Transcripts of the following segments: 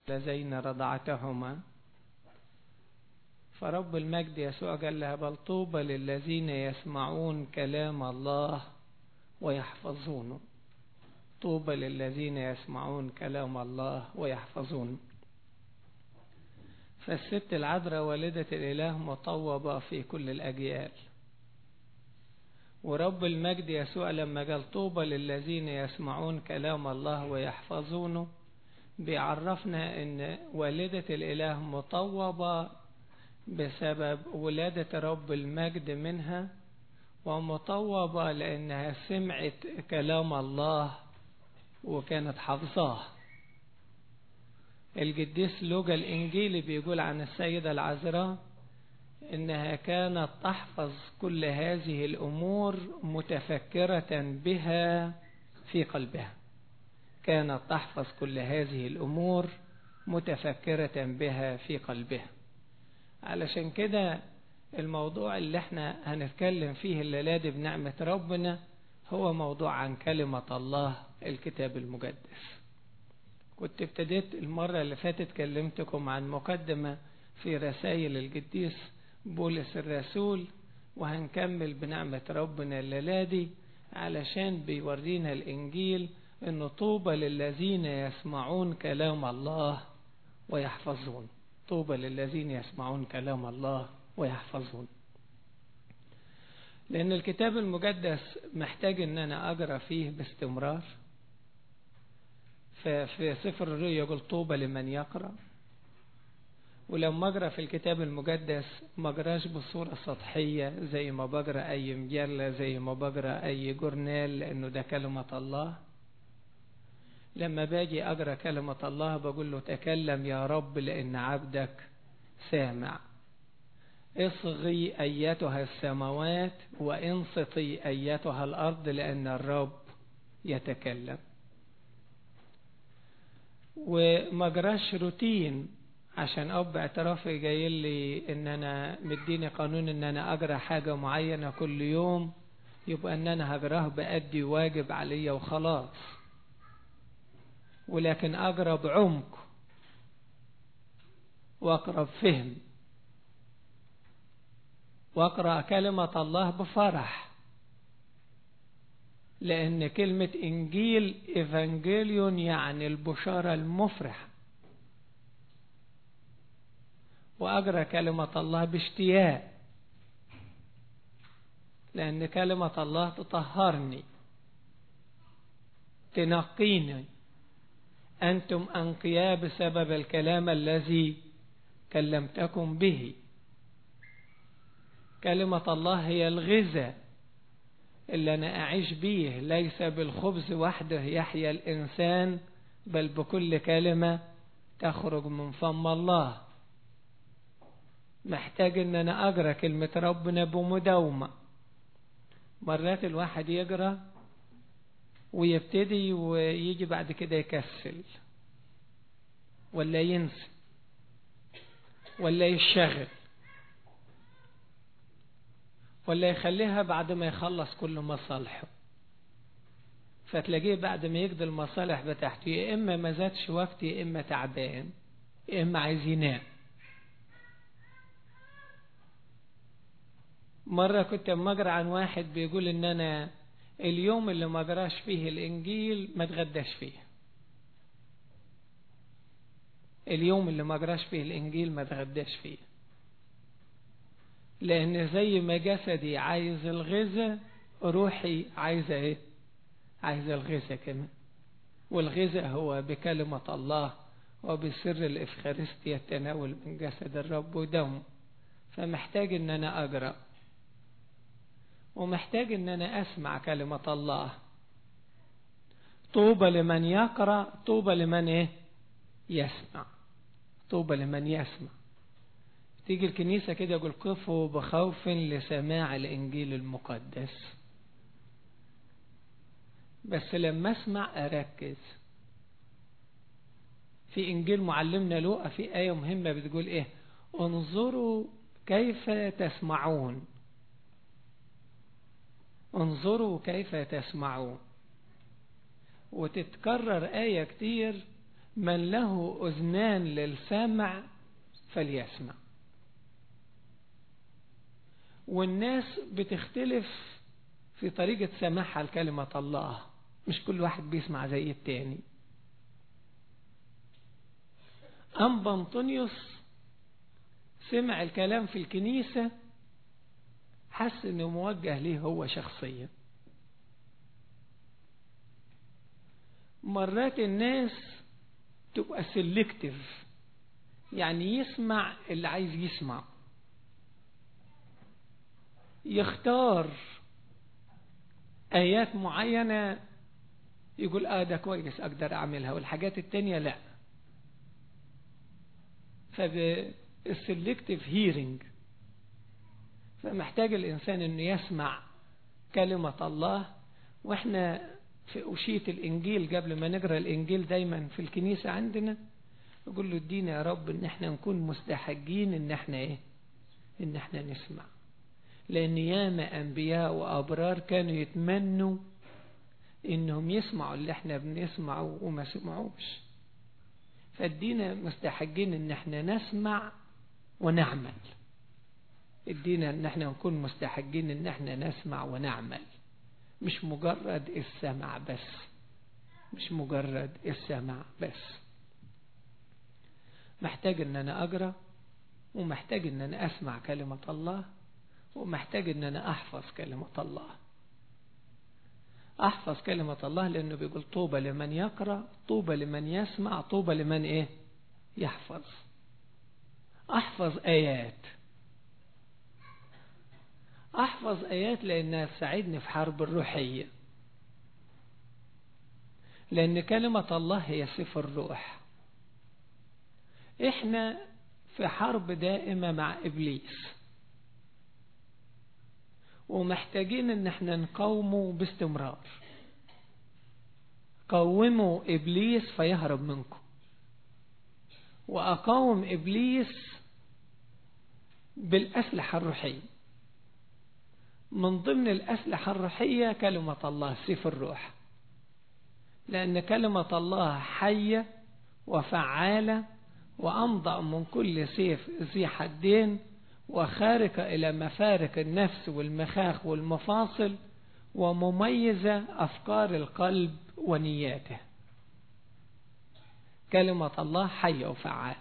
اللذين رضعتهما فرب المجد يسوع قال لها بل طوبى للذين يسمعون كلام الله ويحفظونه طوبى للذين يسمعون كلام الله ويحفظونه فالست العذراء والدة الإله مطوبة في كل الأجيال ورب المجد يسوع لما قال طوبى للذين يسمعون كلام الله ويحفظونه بيعرفنا ان والدة الاله مطوبة بسبب ولادة رب المجد منها ومطوبة لانها سمعت كلام الله وكانت حافظاه القديس لوجا الانجيلي بيقول عن السيدة العذراء انها كانت تحفظ كل هذه الامور متفكرة بها في قلبها كانت تحفظ كل هذه الأمور متفكرة بها في قلبها علشان كده الموضوع اللي احنا هنتكلم فيه الليلة دي بنعمة ربنا هو موضوع عن كلمة الله الكتاب المقدس كنت ابتديت المرة اللي فاتت كلمتكم عن مقدمة في رسائل القديس بولس الرسول وهنكمل بنعمة ربنا الليلة دي علشان بيورينا الإنجيل ان طوبى للذين يسمعون كلام الله ويحفظون طوبى للذين يسمعون كلام الله ويحفظون لان الكتاب المقدس محتاج ان انا اقرا فيه باستمرار ففي سفر الرؤيا يقول طوبى لمن يقرا ولما اقرا في الكتاب المقدس ما اقراش بصوره سطحيه زي ما بقرا اي مجله زي ما بقرا اي جورنال لانه ده كلمه الله لما باجي أقرأ كلمة الله بقول له تكلم يا رب لأن عبدك سامع اصغي أيتها السماوات وانصتي أيتها الأرض لأن الرب يتكلم وما جراش روتين عشان اب اعترافي جاي لي ان انا مديني قانون ان انا اجرى حاجة معينة كل يوم يبقى ان انا هجراه بأدي واجب عليا وخلاص ولكن أقرأ بعمق وأقرأ بفهم وأقرأ كلمة الله بفرح لأن كلمة إنجيل إيفانجيليون يعني البشارة المفرحة وأقرأ كلمة الله باشتياق لأن كلمة الله تطهرني تنقيني أنتم أنقياء بسبب الكلام الذي كلمتكم به كلمة الله هي الغذاء اللي أنا أعيش به ليس بالخبز وحده يحيا الإنسان بل بكل كلمة تخرج من فم الله محتاج ان انا اقرا كلمة ربنا بمداومة مرات الواحد يقرا ويبتدي ويجي بعد كده يكسل ولا ينسى ولا يشغل ولا يخليها بعد ما يخلص كل مصالحه فتلاقيه بعد ما يقضي المصالح بتاعته يا إما ما زادش وقت يا إما تعبان يا إما عايز ينام مرة كنت اما اقرا عن واحد بيقول ان انا اليوم اللي ما قراش فيه الانجيل ما تغداش فيه اليوم اللي ما قراش فيه الانجيل ما تغداش فيه لان زي ما جسدي عايز الغذاء روحي عايزه ايه عايزه الغذاء كمان والغذاء هو بكلمة الله وبسر الإفخارستيا التناول من جسد الرب ودمه فمحتاج ان انا اقرأ ومحتاج ان انا اسمع كلمة الله طوبى لمن يقرأ طوبى لمن ايه يسمع طوبى لمن يسمع تيجي الكنيسة كده يقول قفوا بخوف لسماع الانجيل المقدس بس لما اسمع اركز في انجيل معلمنا لوقا في آية مهمة بتقول ايه انظروا كيف تسمعون انظروا كيف تسمعون وتتكرر آية كتير من له أذنان للسمع فليسمع والناس بتختلف في طريقة سماعها لكلمة الله مش كل واحد بيسمع زي التاني أنبا أنطونيوس سمع الكلام في الكنيسة حس انه موجه ليه هو شخصيا مرات الناس تبقى سلكتيف يعني يسمع اللي عايز يسمع يختار آيات معينة يقول آه ده كويس أقدر أعملها والحاجات التانية لا فالسلكتيف هيرنج فمحتاج الإنسان أنه يسمع كلمة الله وإحنا في أشية الإنجيل قبل ما نقرأ الإنجيل دايما في الكنيسة عندنا يقول له ادينا يا رب ان احنا نكون مستحجين ان احنا ايه ان احنا نسمع لان ياما انبياء وابرار كانوا يتمنوا انهم يسمعوا اللي احنا بنسمعه وما سمعوش فادينا مستحجين ان احنا نسمع ونعمل ادينا ان احنا نكون مستحجين ان احنا نسمع ونعمل مش مجرد السمع بس مش مجرد السمع بس محتاج ان انا اقرا ومحتاج ان انا اسمع كلمة الله ومحتاج ان انا احفظ كلمة الله احفظ كلمة الله لانه بيقول طوبى لمن يقرأ طوبى لمن يسمع طوبى لمن ايه يحفظ احفظ ايات احفظ ايات لانها تساعدني في حرب الروحية لان كلمة الله هي سيف الروح احنا في حرب دائمة مع ابليس ومحتاجين ان احنا نقاومه باستمرار قوموا ابليس فيهرب منكم واقاوم ابليس بالاسلحة الروحية من ضمن الاسلحة الروحية كلمة الله سيف الروح لان كلمة الله حية وفعالة وأمضأ من كل سيف ذي حدين وخارقة إلى مفارق النفس والمخاخ والمفاصل ومميزة أفكار القلب ونياته كلمة الله حية وفعال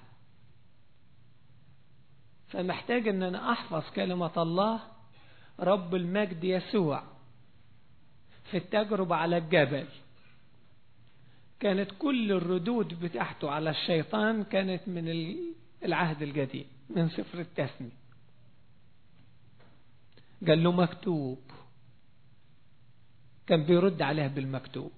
فمحتاج أن أنا أحفظ كلمة الله رب المجد يسوع في التجربة على الجبل كانت كل الردود بتاعته على الشيطان كانت من العهد القديم من سفر التثني قال له مكتوب كان بيرد عليه بالمكتوب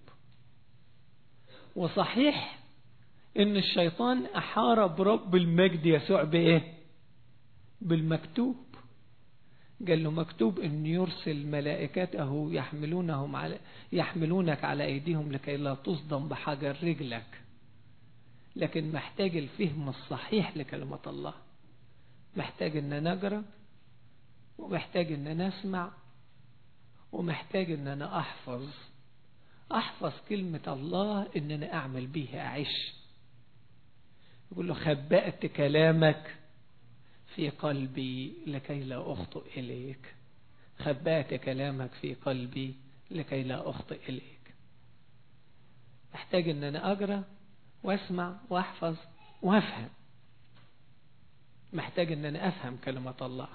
وصحيح ان الشيطان احارب رب المجد يسوع بايه بالمكتوب قال له مكتوب ان يرسل ملائكته يحملونهم على يحملونك على ايديهم لكي لا تصدم بحجر رجلك لكن محتاج الفهم الصحيح لكلمة الله محتاج ان نقرا ومحتاج ان نسمع ومحتاج ان انا احفظ احفظ كلمة الله ان انا اعمل بيها اعيش يقول له خبأت كلامك في قلبي لكي لا أخطئ إليك خبأت كلامك في قلبي لكي لا أخطئ إليك أحتاج أن أنا أقرأ وأسمع وأحفظ وأفهم محتاج أن أنا أفهم كلمة الله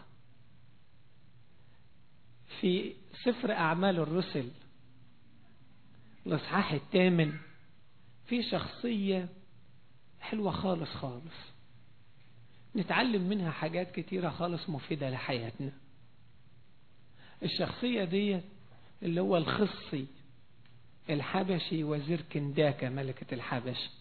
في سفر أعمال الرسل الإصحاح الثامن في شخصية حلوة خالص خالص نتعلم منها حاجات كتيرة خالص مفيدة لحياتنا الشخصية دي اللي هو الخصي الحبشي وزير كنداكة ملكة الحبش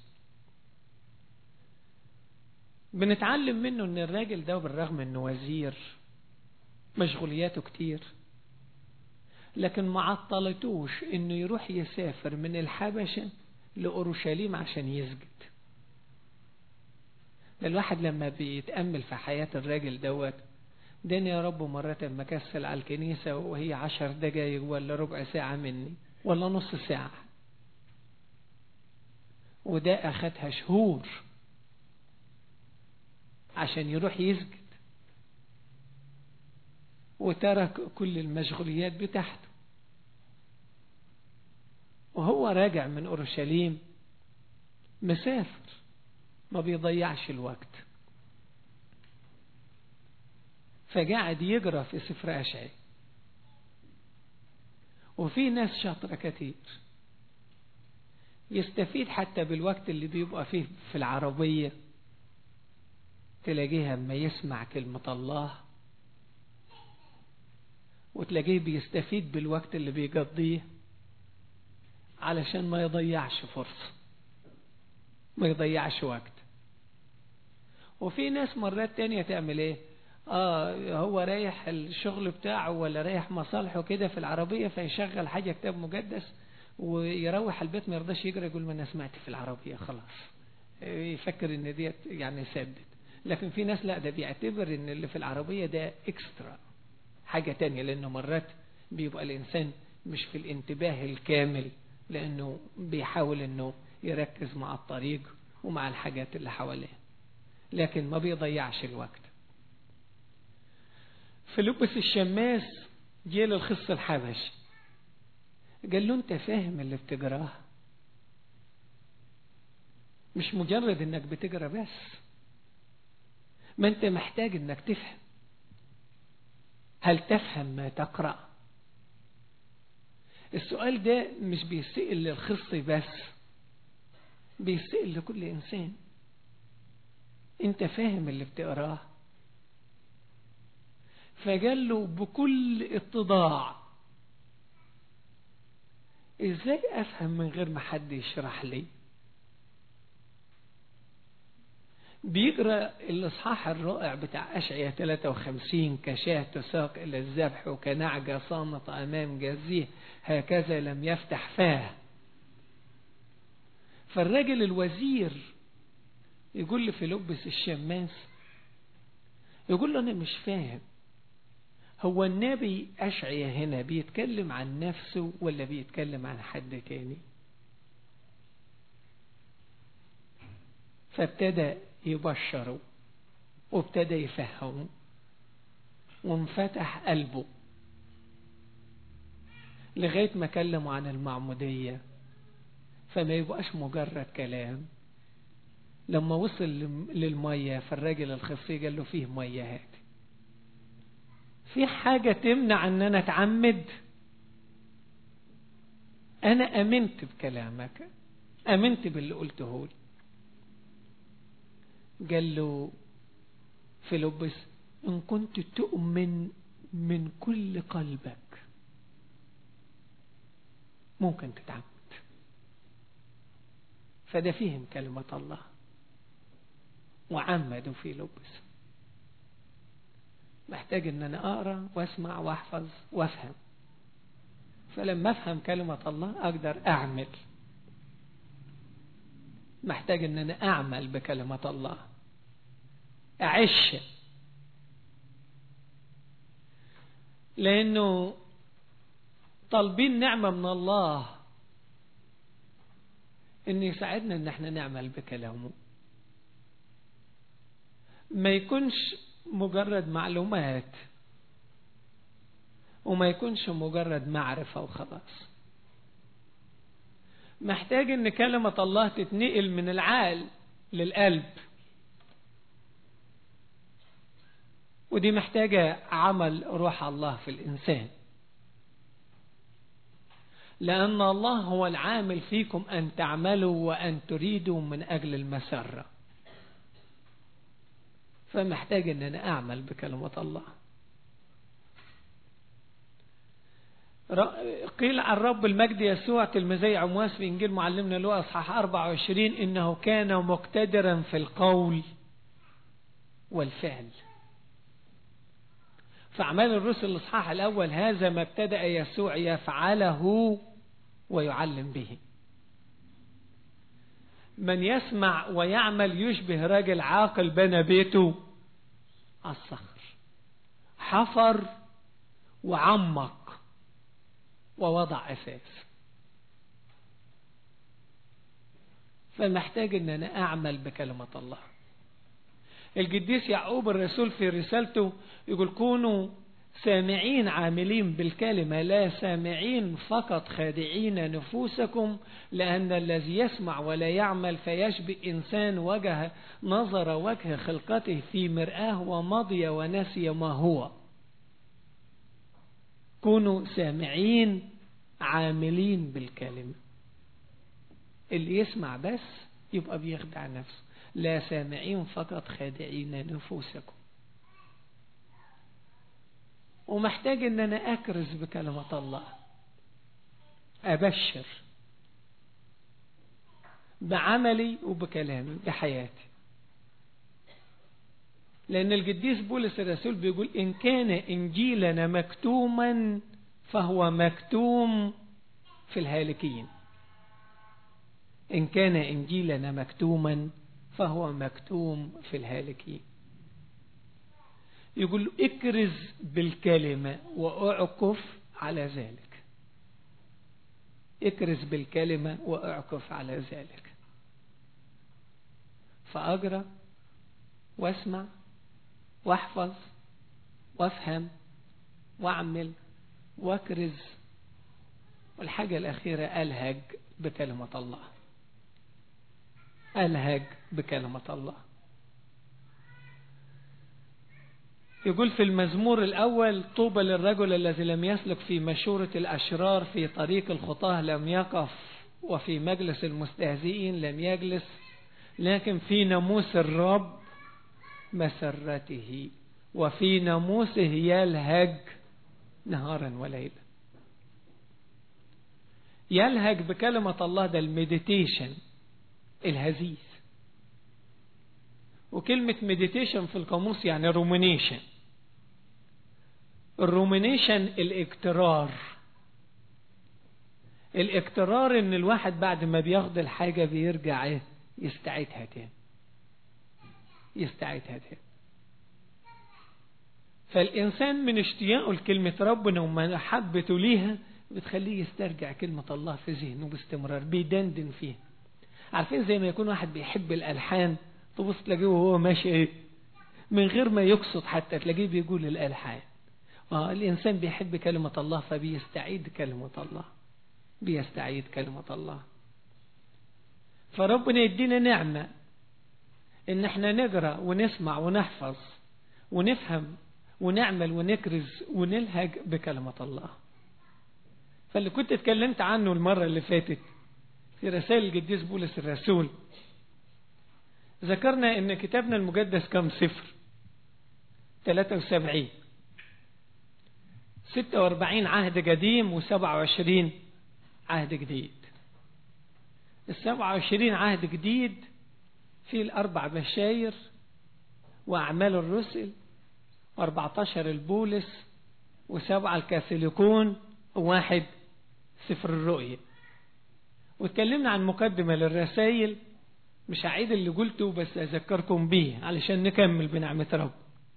بنتعلم منه ان الراجل ده بالرغم انه وزير مشغولياته كتير لكن ما عطلتوش انه يروح يسافر من الحبشة لأورشليم عشان يسجد الواحد لما بيتأمل في حياة الراجل دوت داني يا رب مرات مكسل على الكنيسة وهي عشر دقايق ولا ربع ساعة مني ولا نص ساعة وده أخدها شهور عشان يروح يسجد وترك كل المشغوليات بتاعته وهو راجع من أورشليم مسافر ما بيضيعش الوقت فقاعد يقرأ في سفر أشعي وفي ناس شاطرة كتير يستفيد حتى بالوقت اللي بيبقى فيه في العربية تلاقيها اما يسمع كلمة الله وتلاقيه بيستفيد بالوقت اللي بيقضيه علشان ما يضيعش فرصة ما يضيعش وقت وفي ناس مرات تانية تعمل ايه اه هو رايح الشغل بتاعه ولا رايح مصالحه كده في العربية فيشغل حاجة كتاب مقدس ويروح البيت ما يرضاش يقرا يقول ما انا سمعت في العربية خلاص يفكر ان ديت يعني ثابت لكن في ناس لا ده بيعتبر ان اللي في العربية ده اكسترا حاجة تانية لانه مرات بيبقى الانسان مش في الانتباه الكامل لانه بيحاول انه يركز مع الطريق ومع الحاجات اللي حواليه لكن ما بيضيعش الوقت فيلبس الشماس جه للخص الحبشي قال له انت فاهم اللي بتقراه مش مجرد انك بتقرا بس ما انت محتاج انك تفهم هل تفهم ما تقرأ السؤال ده مش بيسئل للخص بس بيسئل لكل انسان انت فاهم اللي بتقراه فقال له بكل اتضاع ازاي افهم من غير ما حد يشرح لي بيقرأ الإصحاح الرائع بتاع أشعية 53 كشاة تساق إلى الذبح وكنعجة صامتة أمام جزيه هكذا لم يفتح فاه فالراجل الوزير يقول لي فيلبس الشماس يقول له أنا مش فاهم هو النبي أشعية هنا بيتكلم عن نفسه ولا بيتكلم عن حد تاني فابتدى يبشروا وابتدى يفهموا وانفتح قلبه لغاية ما كلموا عن المعمودية فما يبقاش مجرد كلام لما وصل للمية فالراجل الخصي قال له فيه مية هاتي في حاجة تمنع ان انا اتعمد انا امنت بكلامك امنت باللي قلته لي قال له فيلبس إن كنت تؤمن من كل قلبك ممكن تتعمد فده فهم كلمة الله وعمدوا في لبس محتاج ان انا اقرا واسمع واحفظ وافهم فلما افهم كلمة الله اقدر اعمل محتاج ان انا اعمل بكلمة الله اعش لانه طالبين نعمة من الله ان يساعدنا ان احنا نعمل بكلامه ما يكونش مجرد معلومات وما يكونش مجرد معرفة وخلاص محتاج ان كلمة الله تتنقل من العقل للقلب ودي محتاجة عمل روح الله في الإنسان لأن الله هو العامل فيكم أن تعملوا وأن تريدوا من أجل المسرة فمحتاج أن أنا أعمل بكلمة الله قيل عن رب المجد يسوع تلميذي عمواس في إنجيل معلمنا له أصحاح 24 إنه كان مقتدرا في القول والفعل فأعمال الرسل الإصحاح الأول هذا ما ابتدأ يسوع يفعله ويعلم به من يسمع ويعمل يشبه راجل عاقل بنى بيته الصخر حفر وعمق ووضع أساس فمحتاج ان انا اعمل بكلمة الله القديس يعقوب الرسول في رسالته يقول كونوا سامعين عاملين بالكلمة لا سامعين فقط خادعين نفوسكم لأن الذي يسمع ولا يعمل فيشبه إنسان وجه نظر وجه خلقته في مرآه ومضي ونسي ما هو كونوا سامعين عاملين بالكلمة اللي يسمع بس يبقى بيخدع نفسه لا سامعين فقط خادعين نفوسكم ومحتاج ان انا اكرز بكلمة الله ابشر بعملي وبكلامي بحياتي لأن القديس بولس الرسول بيقول إن كان إنجيلنا مكتوما فهو مكتوم في الهالكين إن كان إنجيلنا مكتوما فهو مكتوم في الهالكين يقول اكرز بالكلمة وأعكف على ذلك اكرز بالكلمة وأعكف على ذلك فأقرأ واسمع واحفظ وافهم واعمل واكرز والحاجة الأخيرة ألهج بكلمة الله ألهج بكلمة الله يقول في المزمور الأول طوبى للرجل الذي لم يسلك في مشورة الأشرار في طريق الخطاه لم يقف وفي مجلس المستهزئين لم يجلس لكن في ناموس الرب مسرته وفي ناموسه يلهج نهارا وليلا يلهج بكلمة الله ده المديتيشن الهزيز وكلمة مديتيشن في القاموس يعني رومينيشن الرومينيشن الاكترار الاكترار ان الواحد بعد ما بياخد الحاجة بيرجع ايه يستعيدها تاني يستعيدها تاني فالإنسان من اشتياقه لكلمة ربنا ومحبته ليها بتخليه يسترجع كلمة الله في ذهنه باستمرار بيدندن فيها عارفين زي ما يكون واحد بيحب الألحان تبص تلاقيه وهو ماشي ايه من غير ما يقصد حتى تلاقيه بيقول الألحان آه الإنسان بيحب كلمة الله فبيستعيد كلمة الله بيستعيد كلمة الله فربنا يدينا نعمة ان احنا نقرأ ونسمع ونحفظ ونفهم ونعمل ونكرز ونلهج بكلمة الله فاللي كنت اتكلمت عنه المرة اللي فاتت في رسائل القديس بولس الرسول ذكرنا ان كتابنا المقدس كم صفر 73 46 عهد قديم و27 عهد جديد ال 27 عهد جديد فيه الأربع بشاير وأعمال الرسل و14 البولس وسبعة الكاثوليكون وواحد سفر الرؤية واتكلمنا عن مقدمة للرسائل مش هعيد اللي قلته بس أذكركم بيه علشان نكمل بنعمة رب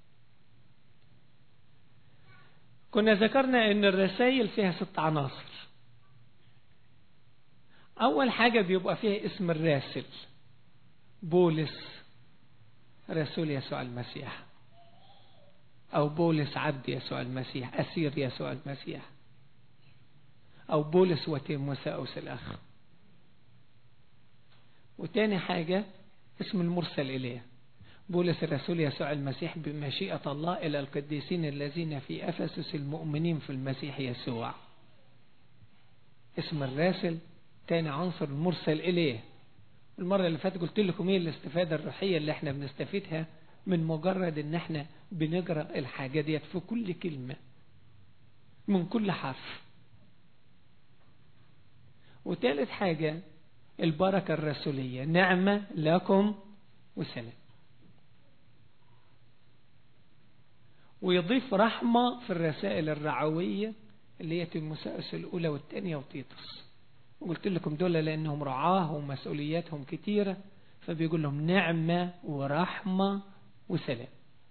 كنا ذكرنا ان الرسائل فيها ست عناصر اول حاجة بيبقى فيها اسم الراسل بولس رسول يسوع المسيح او بولس عبد يسوع المسيح اسير يسوع المسيح او بولس وتيموساوس الاخ وتاني حاجة اسم المرسل إليه بولس الرسول يسوع المسيح بمشيئة الله إلى القديسين الذين في أفسس المؤمنين في المسيح يسوع اسم الراسل تاني عنصر المرسل إليه المرة اللي فاتت قلت لكم ايه الاستفادة الروحية اللي احنا بنستفيدها من مجرد ان احنا بنقرأ الحاجة ديت في كل كلمة من كل حرف وثالث حاجة البركة الرسولية نعمة لكم وسلام ويضيف رحمة في الرسائل الرعوية اللي هي تيموساوس الأولى والثانية وتيتوس وقلت لكم دول لأنهم رعاه ومسؤولياتهم كتيرة فبيقول لهم نعمة ورحمة وسلام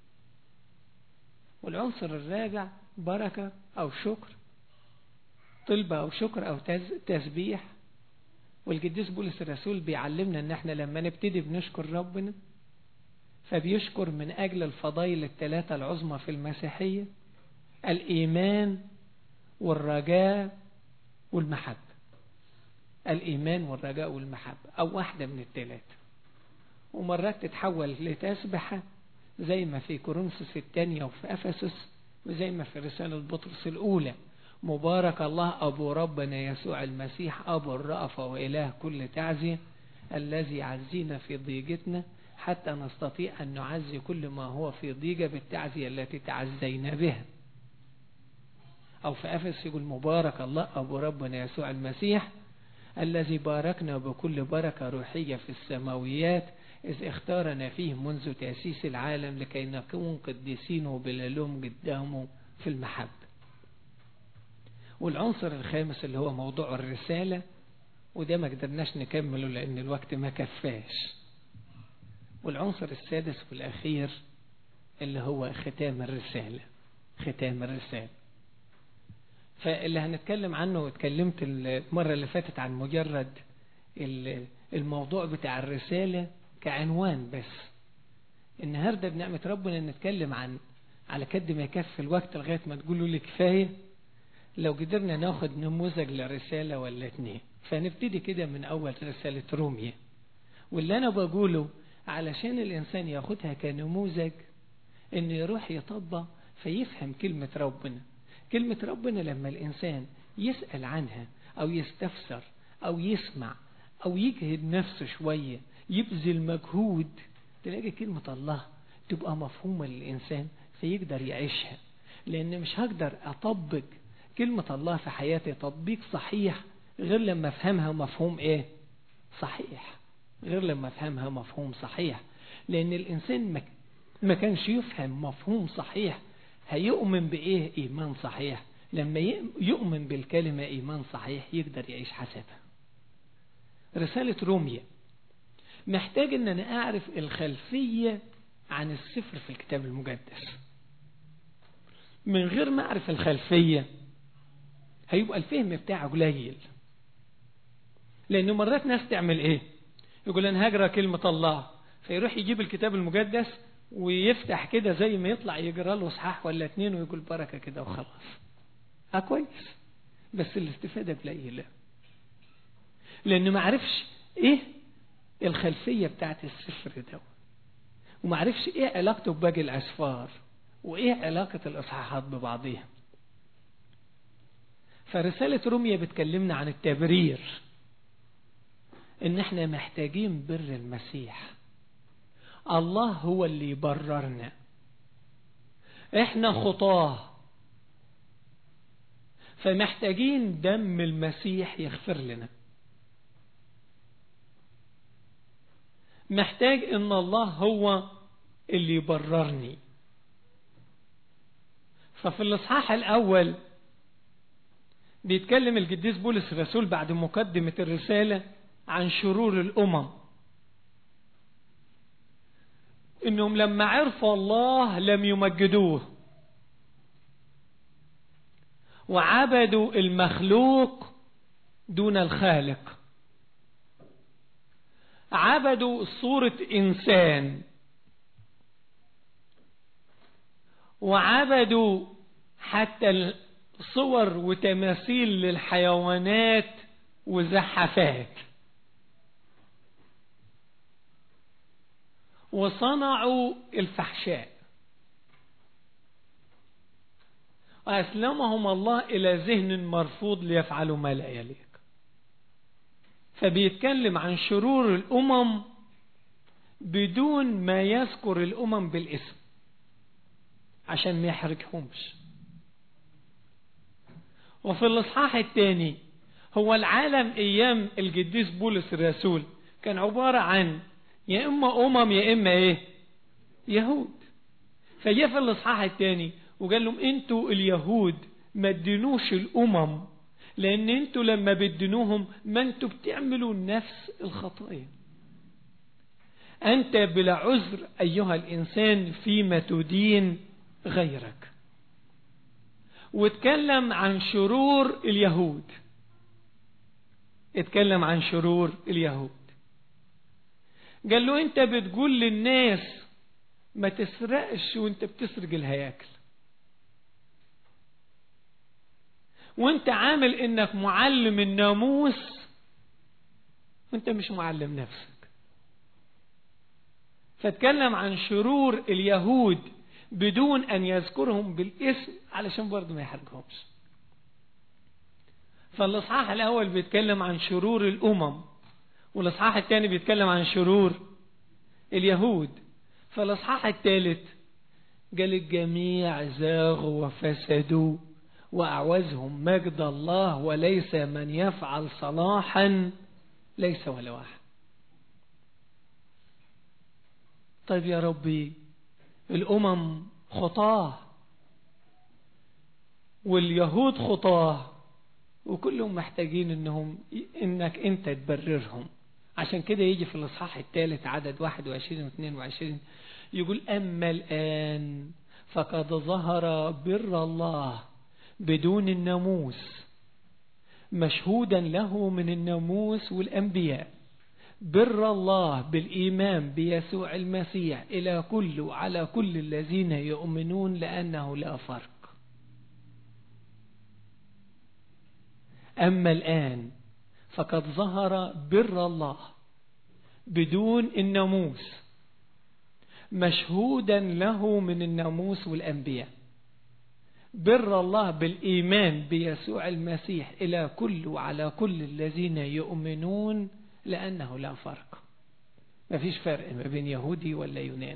والعنصر الرابع بركة أو شكر طلبة أو شكر أو تسبيح والقديس بولس الرسول بيعلمنا ان احنا لما نبتدي بنشكر ربنا فبيشكر من اجل الفضائل الثلاثة العظمى في المسيحية الايمان والرجاء والمحبة الايمان والرجاء والمحبة او واحدة من الثلاثة ومرات تتحول لتسبحة زي ما في كورنثوس الثانية وفي أفسس وزي ما في رسالة بطرس الأولى مبارك الله أبو ربنا يسوع المسيح أبو الرأفة وإله كل تعزية الذي يعزينا في ضيقتنا حتى نستطيع أن نعزي كل ما هو في ضيقة بالتعزية التي تعزينا بها أو في أفس يقول مبارك الله أبو ربنا يسوع المسيح الذي باركنا بكل بركة روحية في السماويات إذ اختارنا فيه منذ تأسيس العالم لكي نكون قديسين وبلا لوم قدامه في المحبة والعنصر الخامس اللي هو موضوع الرسالة وده ما قدرناش نكمله لأن الوقت ما كفاش والعنصر السادس والأخير اللي هو ختام الرسالة ختام الرسالة فاللي هنتكلم عنه واتكلمت المرة اللي فاتت عن مجرد الموضوع بتاع الرسالة كعنوان بس النهاردة بنعمة ربنا نتكلم عن على كد ما يكفي الوقت لغاية ما تقولوا لي كفاية لو قدرنا ناخد نموذج لرسالة ولا اتنين فنبتدي كده من أول رسالة رومية واللي أنا بقوله علشان الإنسان ياخدها كنموذج إنه يروح يطبق فيفهم كلمة ربنا كلمة ربنا لما الإنسان يسأل عنها أو يستفسر أو يسمع أو يجهد نفسه شوية يبذل مجهود تلاقي كلمة الله تبقى مفهومة للإنسان فيقدر يعيشها لأن مش هقدر أطبق كلمة الله في حياتي تطبيق صحيح غير لما أفهمها مفهوم إيه صحيح غير لما أفهمها مفهوم صحيح لأن الإنسان ما كانش يفهم مفهوم صحيح هيؤمن بإيه إيمان صحيح لما يؤمن بالكلمة إيمان صحيح يقدر يعيش حسبها رسالة روميا محتاج ان انا اعرف الخلفية عن السفر في الكتاب المقدس من غير ما اعرف الخلفية هيبقى الفهم بتاعه قليل لانه مرات ناس تعمل ايه يقول انا هجرى كلمة الله فيروح يجيب الكتاب المقدس ويفتح كده زي ما يطلع يجرى له صحاح ولا اتنين ويقول بركة كده وخلاص اه كويس بس الاستفادة قليلة لانه ما عرفش ايه الخلفية بتاعت السفر ده وما عرفش ايه علاقته بباقي الاسفار وايه علاقة الاصحاحات ببعضها فرسالة روميا بتكلمنا عن التبرير ان احنا محتاجين بر المسيح الله هو اللي يبررنا احنا خطاه فمحتاجين دم المسيح يغفر لنا محتاج ان الله هو اللي يبررني ففي الاصحاح الاول بيتكلم القديس بولس الرسول بعد مقدمة الرسالة عن شرور الامم انهم لما عرفوا الله لم يمجدوه وعبدوا المخلوق دون الخالق عبدوا صورة إنسان وعبدوا حتى صور وتماثيل للحيوانات وزحفات وصنعوا الفحشاء وأسلمهم الله إلى ذهن مرفوض ليفعلوا ما لا يليق فبيتكلم عن شرور الأمم بدون ما يذكر الأمم بالاسم عشان ما يحرجهمش وفي الإصحاح الثاني هو العالم أيام القديس بولس الرسول كان عبارة عن يا إما أمم يا إما إيه يهود فجاء في الإصحاح الثاني وقال لهم أنتوا اليهود ما تدينوش الأمم لأن أنتوا لما بدنوهم ما أنتوا بتعملوا نفس الخطايا أنت بلا عذر أيها الإنسان فيما تدين غيرك واتكلم عن شرور اليهود اتكلم عن شرور اليهود قال له انت بتقول للناس ما تسرقش وانت بتسرق الهياكل وانت عامل انك معلم الناموس وانت مش معلم نفسك فاتكلم عن شرور اليهود بدون ان يذكرهم بالاسم علشان برضه ما يحرجهمش فالاصحاح الاول بيتكلم عن شرور الامم والاصحاح الثاني بيتكلم عن شرور اليهود فالاصحاح الثالث قال الجميع زاغوا وفسدوا وأعوزهم مجد الله وليس من يفعل صلاحا ليس ولا واحد طيب يا ربي الأمم خطاه واليهود خطاه وكلهم محتاجين انهم انك انت تبررهم عشان كده يجي في الاصحاح الثالث عدد 21 و 22 يقول اما الان فقد ظهر بر الله بدون الناموس مشهودا له من الناموس والانبياء بر الله بالايمان بيسوع المسيح الى كل وعلى كل الذين يؤمنون لانه لا فرق أما الآن فقد ظهر بر الله بدون الناموس مشهودا له من الناموس والأنبياء بر الله بالإيمان بيسوع المسيح إلى كل وعلى كل الذين يؤمنون لأنه لا فرق ما فيش فرق ما بين يهودي ولا يونان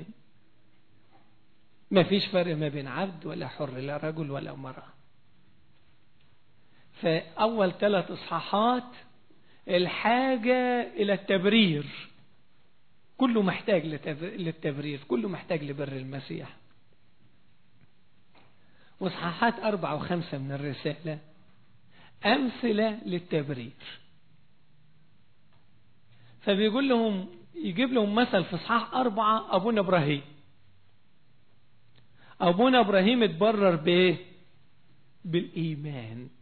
ما فيش فرق ما بين عبد ولا حر لا رجل ولا امرأة فأول ثلاث إصحاحات الحاجة إلى التبرير كله محتاج للتبرير كله محتاج لبر المسيح وإصحاحات أربعة وخمسة من الرسالة أمثلة للتبرير فبيقول لهم يجيب لهم مثل في إصحاح أربعة أبونا إبراهيم أبونا إبراهيم اتبرر بإيه؟ بالإيمان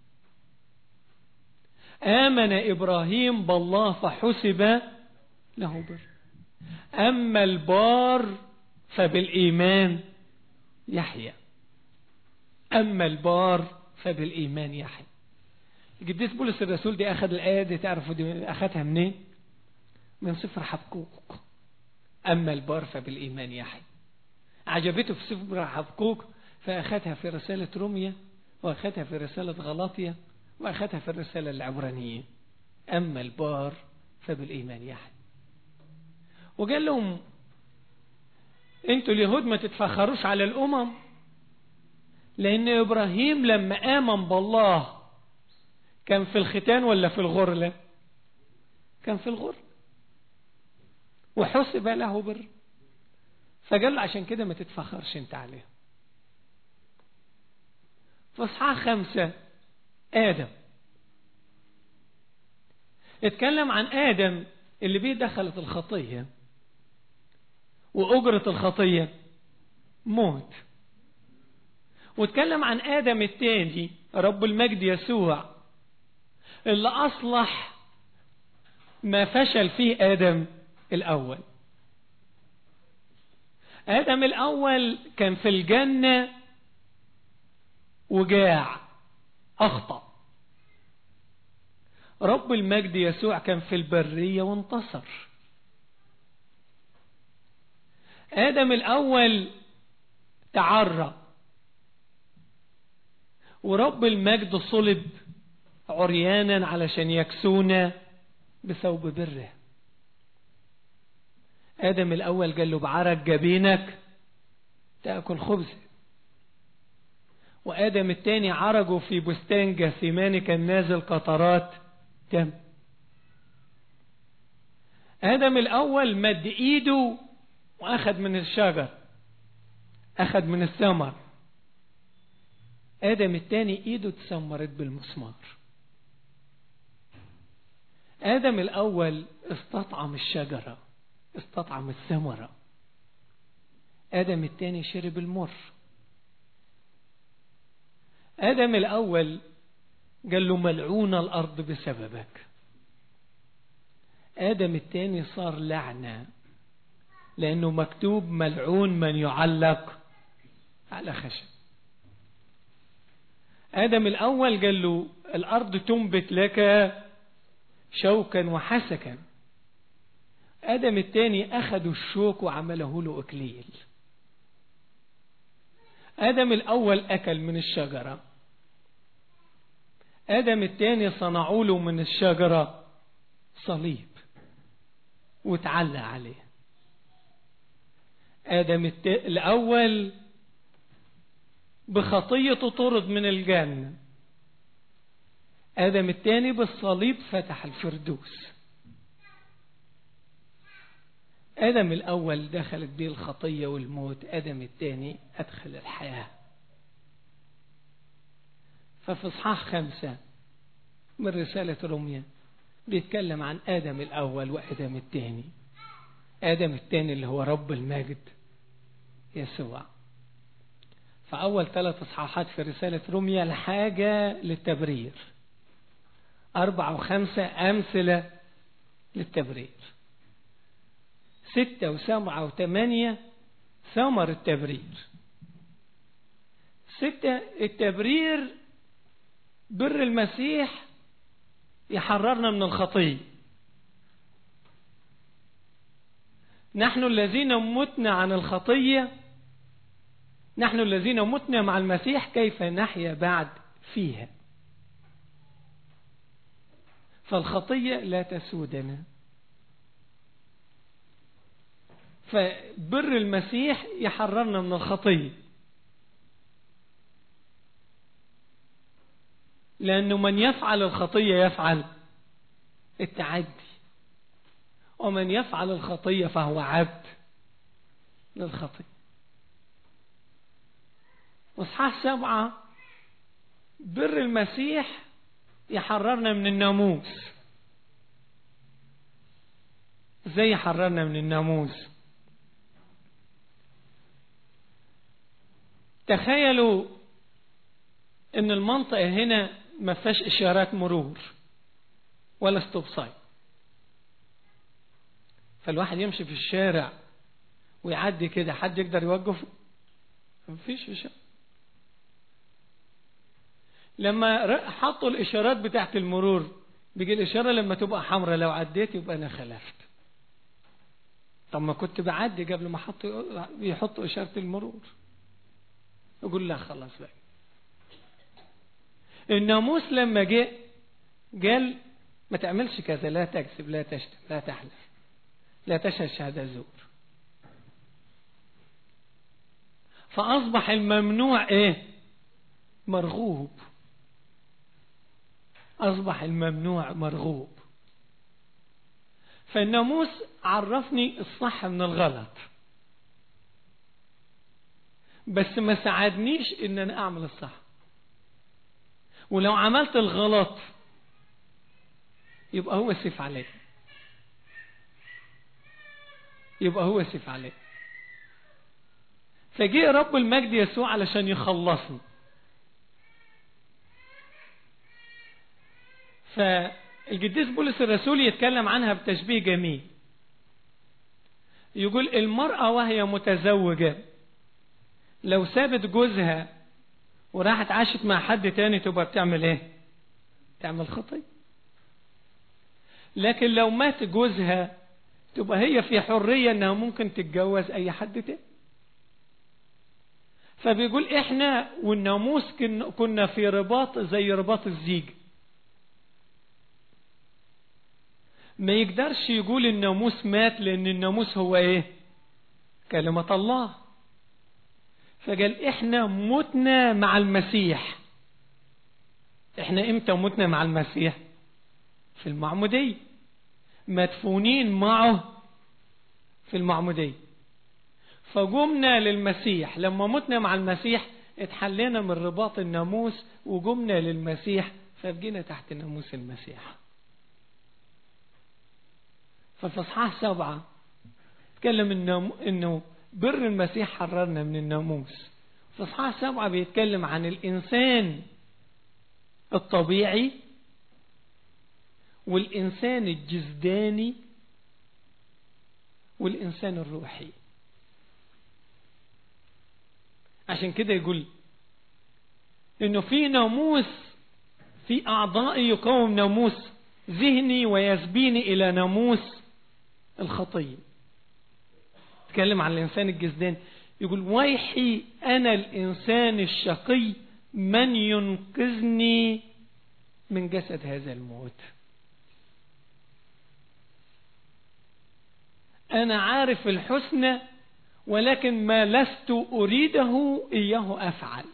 آمن إبراهيم بالله فحسب له بر أما البار فبالإيمان يحيى أما البار فبالإيمان يحيى القديس بولس الرسول دي أخذ الآية دي تعرفوا دي أخذها منين؟ من سفر حبقوق أما البار فبالإيمان يحيى عجبته في سفر حبقوق فأخذها في رسالة روميا وأخذها في رسالة غلاطيا وأخذها في الرسالة العبرانية أما البار فبالإيمان يحيى وقال لهم انتوا اليهود ما تتفخروش على الأمم لأن إبراهيم لما آمن بالله كان في الختان ولا في الغرلة كان في الغرلة وحسب له بر فقال له عشان كده ما تتفخرش انت عليه فاصحاح خمسة آدم اتكلم عن آدم اللي بيه دخلت الخطية وأجرة الخطية موت واتكلم عن آدم التاني رب المجد يسوع اللي أصلح ما فشل فيه آدم الأول آدم الأول كان في الجنة وجاع أخطأ رب المجد يسوع كان في البرية وانتصر آدم الأول تعرى ورب المجد صلب عريانا علشان يكسونا بثوب بره آدم الأول قال له بعرق جبينك تأكل خبز وآدم الثاني عرجه في بستان جثيمان كان نازل قطرات دم آدم الأول مد إيده وأخذ من الشجر أخذ من الثمر آدم الثاني إيده اتسمرت بالمسمار آدم الأول استطعم الشجرة استطعم الثمرة آدم الثاني شرب المر آدم الأول قال له ملعون الأرض بسببك آدم التاني صار لعنة لأنه مكتوب ملعون من يعلق على خشب آدم الأول قال له الأرض تنبت لك شوكا وحسكا آدم الثاني أخذوا الشوك وعمله له أكليل آدم الأول أكل من الشجرة آدم الثاني صنعوا له من الشجرة صليب وتعلى عليه آدم الأول بخطيته طرد من الجنة آدم الثاني بالصليب فتح الفردوس آدم الأول دخلت به الخطية والموت آدم الثاني أدخل الحياة ففي إصحاح خمسة من رسالة روميا بيتكلم عن آدم الأول وآدم الثاني آدم الثاني اللي هو رب المجد يسوع فأول ثلاث إصحاحات في رسالة روميا الحاجة للتبرير أربعة وخمسة أمثلة للتبرير ستة وسبعة وثمانية ثمر التبرير ستة التبرير بر المسيح يحررنا من الخطية نحن الذين متنا عن الخطية نحن الذين متنا مع المسيح كيف نحيا بعد فيها فالخطية لا تسودنا فبر المسيح يحررنا من الخطية لأنه من يفعل الخطية يفعل التعدي ومن يفعل الخطية فهو عبد للخطية وصحاح سبعة بر المسيح يحررنا من الناموس ازاي يحررنا من الناموس تخيلوا ان المنطقة هنا ما فيهاش اشارات مرور ولا ستوب ساين فالواحد يمشي في الشارع ويعدي كده حد يقدر يوقفه مفيش اشارة لما حطوا الاشارات بتاعت المرور بيجي الاشارة لما تبقى حمراء لو عديت يبقى انا خلفت طب ما كنت بعدي قبل ما حطوا يحطوا اشارة المرور يقول لا خلاص بقى الناموس لما جه قال ما تعملش كذا لا تكذب لا تشتم لا تحلف لا تشهد شهادة زور فأصبح الممنوع إيه مرغوب أصبح الممنوع مرغوب فالناموس عرفني الصح من الغلط بس ما ساعدنيش ان انا اعمل الصح ولو عملت الغلط يبقى هو سيف عليه يبقى هو سيف عليه فجاء رب المجد يسوع علشان يخلصني فالقديس بولس الرسول يتكلم عنها بتشبيه جميل يقول المرأة وهي متزوجة لو سابت جوزها وراحت عاشت مع حد تاني تبقى بتعمل ايه تعمل خطية لكن لو مات جوزها تبقى هي في حرية انها ممكن تتجوز اي حد تاني فبيقول احنا والناموس كنا في رباط زي رباط الزيج ما يقدرش يقول الناموس مات لان الناموس هو ايه كلمة الله فقال احنا متنا مع المسيح احنا امتى متنا مع المسيح في المعمودية مدفونين معه في المعمودية فقمنا للمسيح لما متنا مع المسيح اتحلينا من رباط الناموس وقمنا للمسيح فبقينا تحت ناموس المسيح ففي اصحاح سبعة تكلم انه بر المسيح حررنا من الناموس في اصحاح سبعة بيتكلم عن الإنسان الطبيعي والإنسان الجسداني والإنسان الروحي عشان كده يقول إنه في ناموس في أعضائي يقوم ناموس ذهني ويسبيني إلى ناموس الخطية تكلم عن الإنسان الجسداني يقول ويحي أنا الإنسان الشقي من ينقذني من جسد هذا الموت أنا عارف الحسنى ولكن ما لست أريده إياه أفعل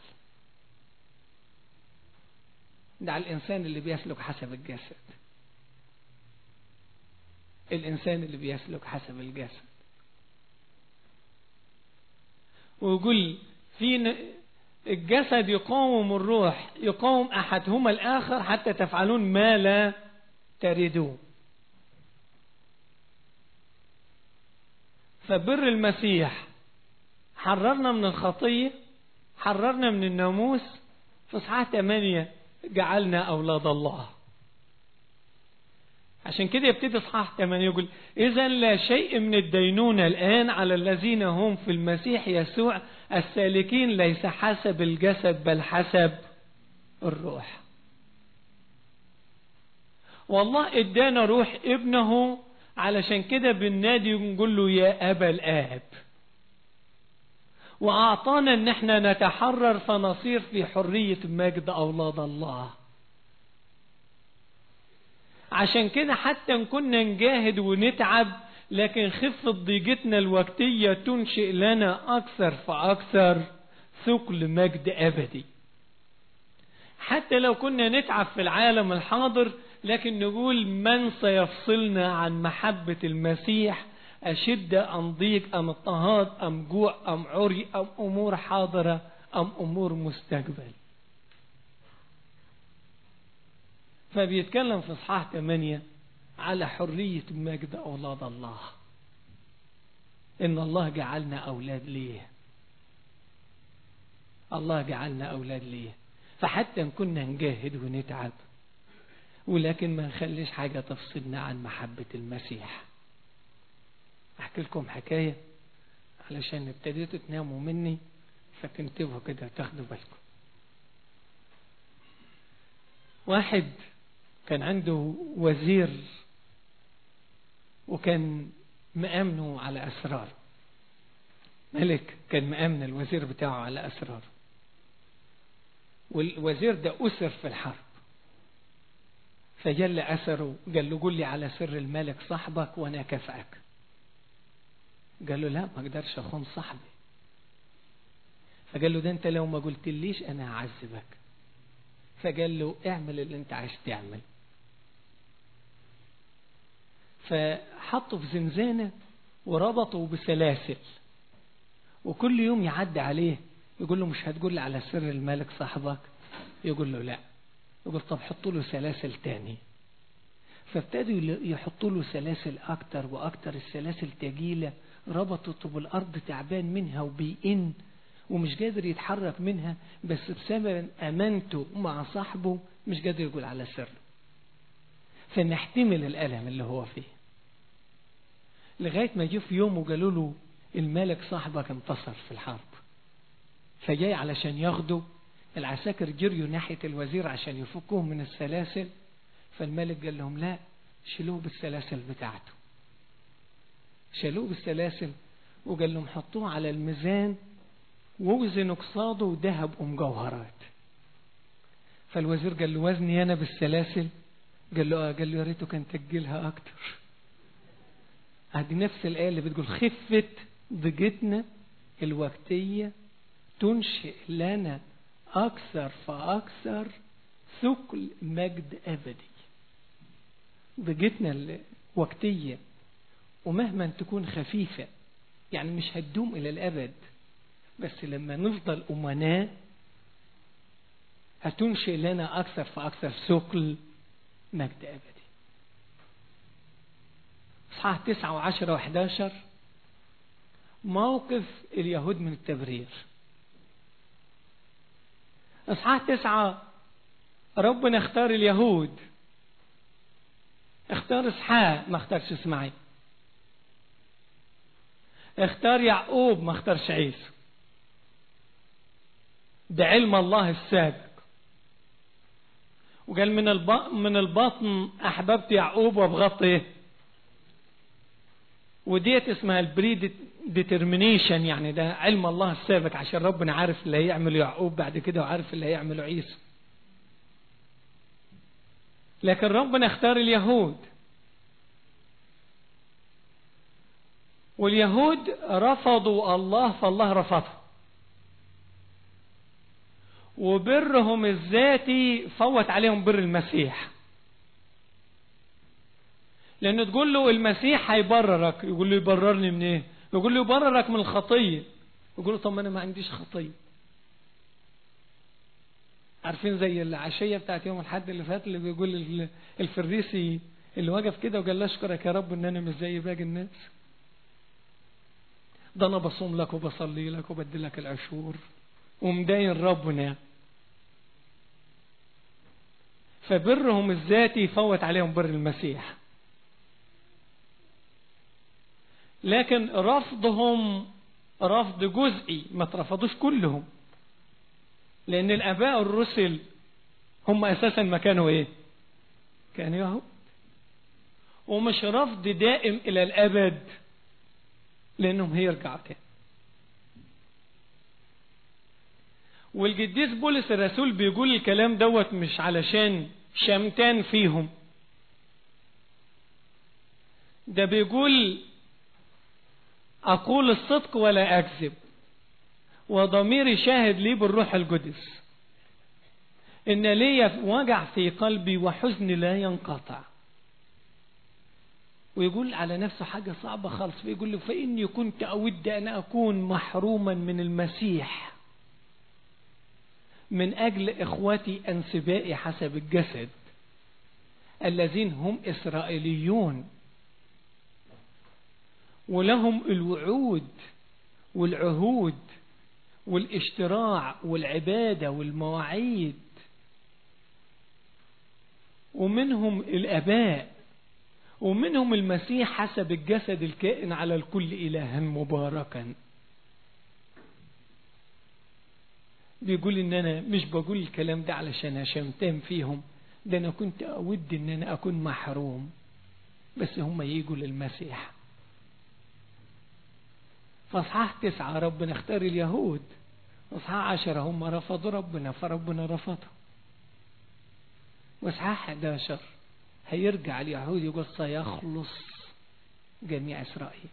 ده على الإنسان اللي بيسلك حسب الجسد الإنسان اللي بيسلك حسب الجسد ويقول في الجسد يقاوم الروح يقاوم أحدهما الآخر حتى تفعلون ما لا تريدون فبر المسيح حررنا من الخطية حررنا من الناموس في اصحاح 8 جعلنا أولاد الله عشان كده يبتدي اصحاح 8 يقول إذا لا شيء من الدينونة الآن على الذين هم في المسيح يسوع السالكين ليس حسب الجسد بل حسب الروح والله ادانا روح ابنه علشان كده بالنادي نقول له يا أبا الآب وأعطانا أن احنا نتحرر فنصير في حرية مجد أولاد الله عشان كده حتى كنا نجاهد ونتعب لكن خفة ضيقتنا الوقتية تنشئ لنا أكثر فأكثر ثقل مجد أبدي حتى لو كنا نتعب في العالم الحاضر لكن نقول من سيفصلنا عن محبة المسيح أشد أم ضيق أم اضطهاد أم جوع أم عري أم أمور حاضرة أم أمور مستقبل فبيتكلم في إصحاح 8 على حرية مجد أولاد الله إن الله جعلنا أولاد ليه الله جعلنا أولاد ليه فحتى إن كنا نجاهد ونتعب ولكن ما نخليش حاجة تفصلنا عن محبة المسيح أحكي لكم حكاية علشان ابتديتوا تناموا مني فتنتبهوا كده تاخدوا بالكم واحد كان عنده وزير وكان مأمنه على أسرار ملك كان مأمن الوزير بتاعه على أسرار والوزير ده أسر في الحرب فجل أثره قال له قل لي على سر الملك صاحبك وأنا كفأك قال له لا ما اقدرش اخون صاحبي فقال له ده انت لو ما قلتليش انا هعذبك فقال له اعمل اللي انت عايز تعمل فحطه في زنزانة وربطه بسلاسل وكل يوم يعدي عليه يقول له مش هتقول لي على سر الملك صاحبك يقول له لا يقول طب حطوا له سلاسل تاني فابتدوا يحطوا له سلاسل أكتر وأكتر السلاسل تجيلة ربطته بالأرض تعبان منها وبيئن ومش قادر يتحرك منها بس بسبب أمانته مع صاحبه مش قادر يقول على سر فنحتمل الألم اللي هو فيه لغاية ما جه في يوم وقالوا له الملك صاحبك انتصر في الحرب فجاي علشان ياخده العساكر جريوا ناحية الوزير عشان يفكوه من السلاسل فالملك قال لهم لا شيلوه بالسلاسل بتاعته شالوه بالسلاسل وقال لهم حطوه على الميزان ووزنوا قصاده ذهب ومجوهرات فالوزير قال له وزني انا بالسلاسل قال له اه قال له يا ريته كان تجلها اكتر هذه نفس الايه اللي بتقول خفه ضيقتنا الوقتيه تنشئ لنا اكثر فاكثر ثقل مجد ابدي ضيقتنا الوقتيه ومهما تكون خفيفة يعني مش هتدوم إلى الأبد بس لما نفضل أمناء هتنشئ لنا أكثر فأكثر ثقل مجد أبدي إصحاح تسعة وعشرة وحداشر موقف اليهود من التبرير إصحاح تسعة ربنا اختار اليهود اختار إسحاق ما اختارش اسماعيل اختار يعقوب ما اختارش عيسى بعلم الله السابق وقال من من البطن احببت يعقوب وابغضت ايه وديت اسمها البري ديترمينيشن يعني ده علم الله السابق عشان ربنا عارف اللي هيعمله يعقوب بعد كده وعارف اللي هيعمله عيسى لكن ربنا اختار اليهود واليهود رفضوا الله فالله رفضهم وبرهم الذاتي فوت عليهم بر المسيح لأنه تقول له المسيح هيبررك يقول له يبررني من ايه يقول له يبررك من الخطية يقول له طب ما أنا ما عنديش خطية عارفين زي العشية بتاعت يوم الحد اللي فات اللي بيقول الفريسي اللي وقف كده وقال له اشكرك يا رب ان انا مش زي باقي الناس ده انا بصوم لك وبصلي لك وبدي لك العشور ومداين ربنا فبرهم الذاتي يفوت عليهم بر المسيح لكن رفضهم رفض جزئي ما ترفضوش كلهم لأن الآباء الرسل هم أساسا ما كانوا إيه كانوا يهود ومش رفض دائم إلى الأبد لأنهم هيرجعوا تاني والقديس بولس الرسول بيقول الكلام دوت مش علشان شمتان فيهم ده بيقول أقول الصدق ولا أكذب وضميري شاهد لي بالروح القدس إن لي وجع في قلبي وحزن لا ينقطع ويقول على نفسه حاجة صعبة خالص فيقول له فإني كنت أود أن أكون محروما من المسيح من أجل إخوتي أنسبائي حسب الجسد الذين هم إسرائيليون ولهم الوعود والعهود والاشتراع والعبادة والمواعيد ومنهم الأباء ومنهم المسيح حسب الجسد الكائن على الكل إلها مباركا بيقول ان انا مش بقول الكلام ده علشان اشمتان فيهم ده انا كنت اود ان انا اكون محروم بس هم يجوا للمسيح فاصحاح تسعة ربنا اختار اليهود واصحاح عشرة هم رفضوا ربنا فربنا رفضهم واصحاح 11 هيرجع اليهود يقول سيخلص جميع إسرائيل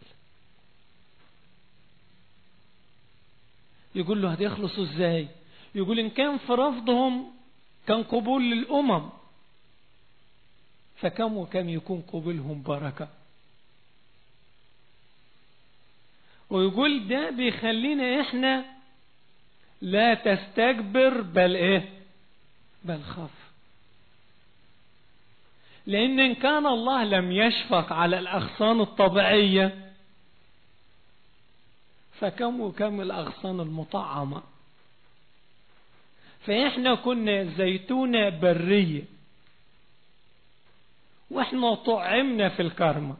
يقول له هتخلصوا ازاي يقول ان كان في رفضهم كان قبول للأمم فكم وكم يكون قبولهم بركة ويقول ده بيخلينا احنا لا تستكبر بل ايه بل خاف لان ان كان الله لم يشفق على الاغصان الطبيعيه فكم وكم الأغصان المطعمة فإحنا كنا زيتونة برية وإحنا طعمنا في الكرمة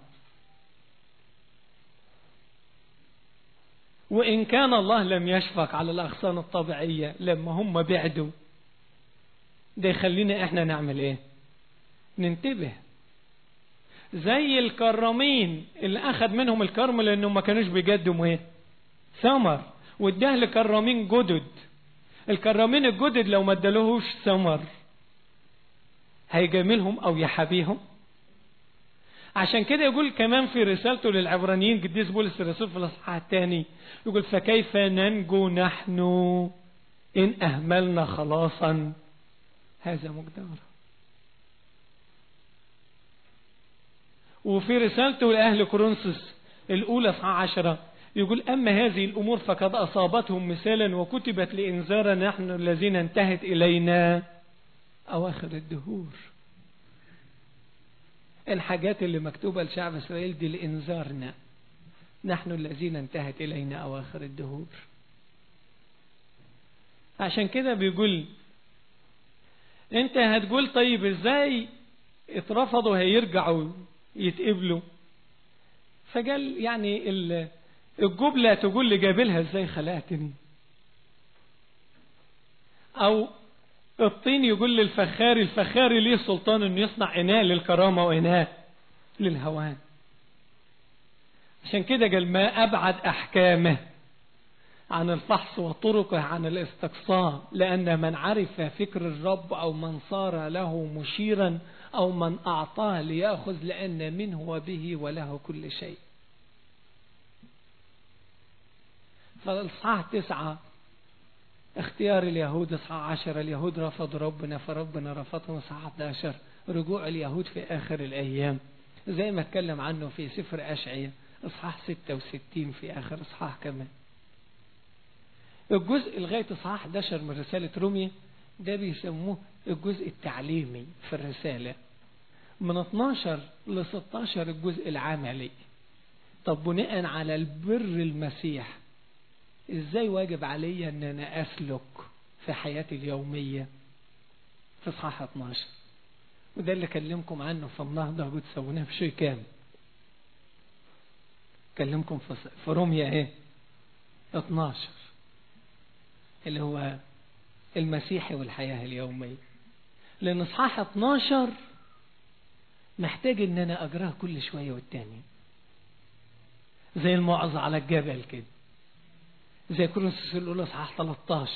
وإن كان الله لم يشفق على الأغصان الطبيعية لما هم بعدوا ده يخلينا إحنا نعمل إيه ننتبه زي الكرامين اللي أخذ منهم الكرم لأنهم ما كانوش بيقدموا إيه ثمر واداه لكرامين جدد الكرامين الجدد لو ما ادالوهوش ثمر هيجاملهم او يحابيهم عشان كده يقول كمان في رسالته للعبرانيين قديس بولس الرسول في الاصحاح الثاني يقول فكيف ننجو نحن ان اهملنا خلاصا هذا مقدار وفي رسالته لاهل كورنثوس الاولى في عشرة يقول أما هذه الأمور فقد أصابتهم مثالا وكتبت لإنذار نحن الذين انتهت إلينا أواخر الدهور الحاجات اللي مكتوبة لشعب إسرائيل دي لإنذارنا نحن الذين انتهت إلينا أواخر الدهور عشان كده بيقول انت هتقول طيب ازاي اترفضوا هيرجعوا يتقبلوا فقال يعني الجبلة تقول لي جابلها ازاي خلقتني او الطين يقول للفخاري الفخاري ليه سلطان انه يصنع اناء للكرامة واناء للهوان عشان كده قال ما ابعد احكامه عن الفحص وطرقه عن الاستقصاء لأن من عرف فكر الرب أو من صار له مشيرا أو من أعطاه ليأخذ لأن منه وبه وله كل شيء فالإصحاح تسعة اختيار اليهود إصحاح عشر اليهود رفضوا ربنا فربنا رفضهم إصحاح 11 رجوع اليهود في آخر الأيام زي ما اتكلم عنه في سفر أشعية إصحاح 66 في آخر إصحاح كمان الجزء لغاية إصحاح 11 من رسالة روميا ده بيسموه الجزء التعليمي في الرسالة من 12 ل 16 الجزء العملي طب بناء على البر المسيح ازاي واجب علي ان انا اسلك في حياتي اليومية في اصحاح 12 وده اللي كلمكم عنه في النهضة وتسووناه في شيء كامل كلمكم في روميا ايه 12 اللي هو المسيحي والحياة اليومية لأن إصحاح 12 محتاج إن أنا أجراه كل شوية والتاني زي الموعظة على الجبل كده زي كورنثوس الأولى إصحاح 13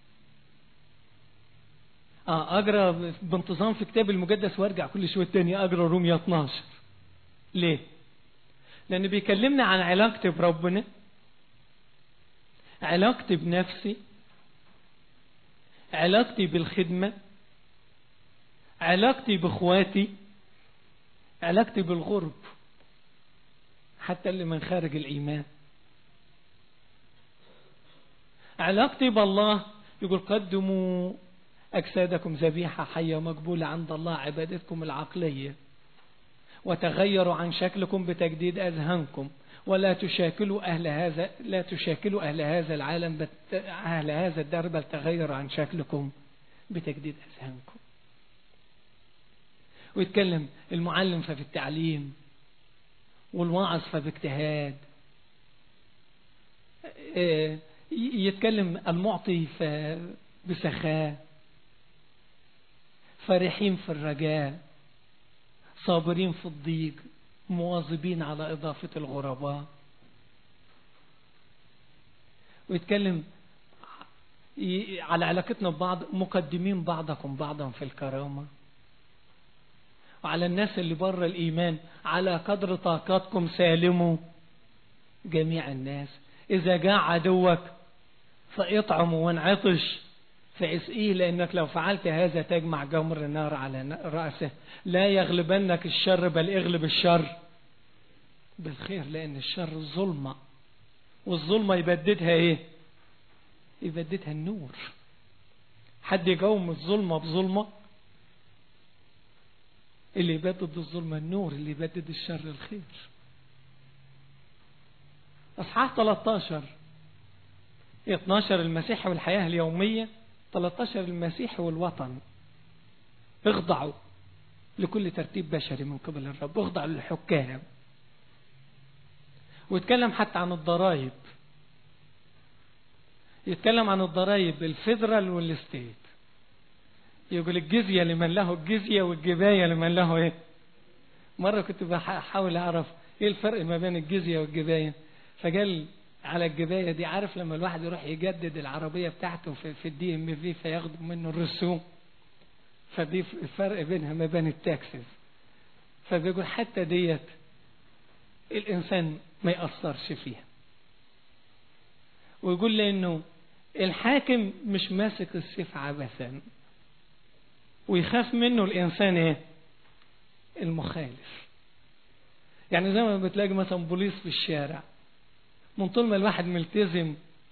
اه اجرى بانتظام في كتاب المقدس وارجع كل شويه تاني اجرى روميا 12 ليه لان بيكلمنا عن علاقتي بربنا علاقتي بنفسي علاقتي بالخدمة علاقتي باخواتي علاقتي بالغرب حتى اللي من خارج الإيمان علاقتي بالله يقول قدموا أجسادكم ذبيحة حية مقبولة عند الله عبادتكم العقلية وتغيروا عن شكلكم بتجديد أذهانكم ولا تشاكلوا أهل هذا لا تشاكلوا أهل هذا العالم بت... أهل هذا الدرب بل تغيروا عن شكلكم بتجديد أذهانكم ويتكلم المعلم ففي التعليم والواعظ فباجتهاد يتكلم المعطي بسخاء فرحين في الرجاء صابرين في الضيق مواظبين على إضافة الغرباء ويتكلم على علاقتنا ببعض مقدمين بعضكم بعضا في الكرامة وعلى الناس اللي بره الإيمان على قدر طاقاتكم سالموا جميع الناس إذا جاء عدوك فاطعموا وانعطش فاسقيه لأنك لو فعلت هذا تجمع جمر النار على رأسه لا يغلبنك الشر بل اغلب الشر بالخير لأن الشر ظلمة والظلمة يبددها ايه يبددها النور حد يقوم الظلمة بظلمة اللي يبدد الظلمة النور اللي يبدد الشر الخير أصحاح 13 12 المسيح والحياة اليومية 13 المسيح والوطن اخضعوا لكل ترتيب بشري من قبل الرب اخضعوا للحكام ويتكلم حتى عن الضرائب يتكلم عن الضرائب الفيدرال والستيت يقول الجزية لمن له الجزية والجباية لمن له ايه مرة كنت بحاول اعرف ايه الفرق ما بين الجزية والجباية فقال على الجباية دي عارف لما الواحد يروح يجدد العربية بتاعته في, في الدي ام في فياخدوا منه الرسوم فدي الفرق بينها ما بين التاكسز فبيقول حتى ديت الإنسان ما يأثرش فيها ويقول لي انه الحاكم مش ماسك السيف عبثا ويخاف منه الإنسان ايه المخالف يعني زي ما بتلاقي مثلا بوليس في الشارع من طول ما الواحد ملتزم